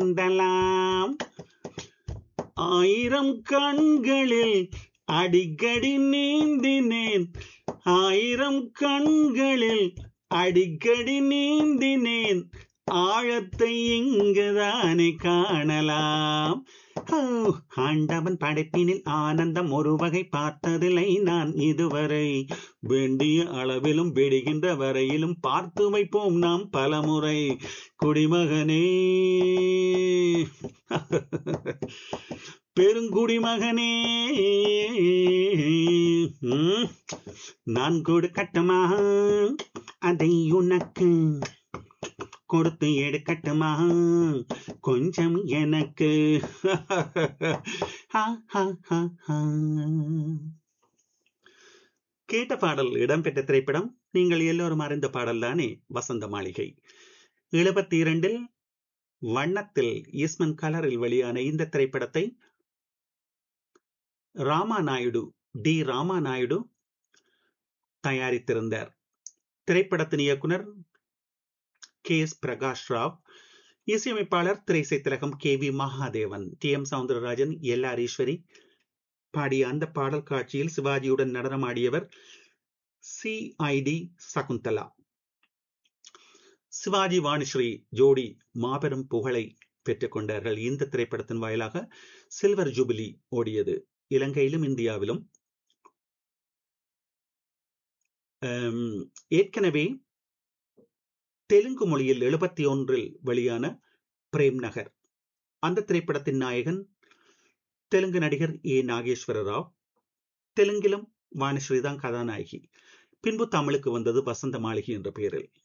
நீந்தலாம் ஆயிரம் கண்களில் அடிக்கடி நீந்தினேன் ஆயிரம் கண்களில் அடிக்கடி நீந்தினேன் ஆழத்தை இங்குதானே காணலாம் ஓ, ஆண்டவன் படைப்பினில் ஆனந்தம் ஒரு வகை பார்த்ததில்லை நான் இதுவரை வேண்டிய அளவிலும் வெடிகின்ற வரையிலும் பார்த்து வைப்போம் நாம் பலமுறை குடிமகனே பெருங்குடிமகனே ம், நான் கொடுக்கட்டுமா அதை உனக்கு கொடுத்து எடுக்கட்டுமா கொஞ்சம் எனக்கு ஹா, ஹா, ஹா, ஹா. கேட்ட பாடல் இடம்பெற்ற திரைப்படம் நீங்கள் எல்லோரும் அறிந்த பாடல் தானே வசந்த மாளிகை எழுபத்தி இரண்டில் வண்ணத்தில் ஈஸ்மன் கலரில் வெளியான இந்த திரைப்படத்தை ராமாநாயுடு டி ராமாநாயுடு தயாரித்திருந்தார் திரைப்படத்தின் இயக்குனர் கே எஸ் பிரகாஷ் ராவ் இசையமைப்பாளர் திரைசை திலகம் K V Mahadevan T M Soundararajan L R Eswari பாடிய அந்த பாடல் காட்சியில் சிவாஜியுடன் நடனமாடியவர் C I D Sakunthala Sivaji Vanisri ஜோடி மாபெரும் புகழை பெற்றுக் கொண்டார்கள் இந்த திரைப்படத்தின் வாயிலாக சில்வர் ஜூபிலி ஓடியது இலங்கையிலும் இந்தியாவிலும் அம், ஏற்கனவே தெலுங்கு மொழியில் எழுபத்தி ஒன்றில் வெளியான பிரேம் நகர் அந்த திரைப்படத்தின் நாயகன் தெலுங்கு நடிகர் ஏ நாகேஸ்வர ராவ் தெலுங்கிலும் வாணிஸ்ரீ தான் கதாநாயகி பின்பு தமிழுக்கு வந்தது வசந்த மாளிகை என்ற பெயரில்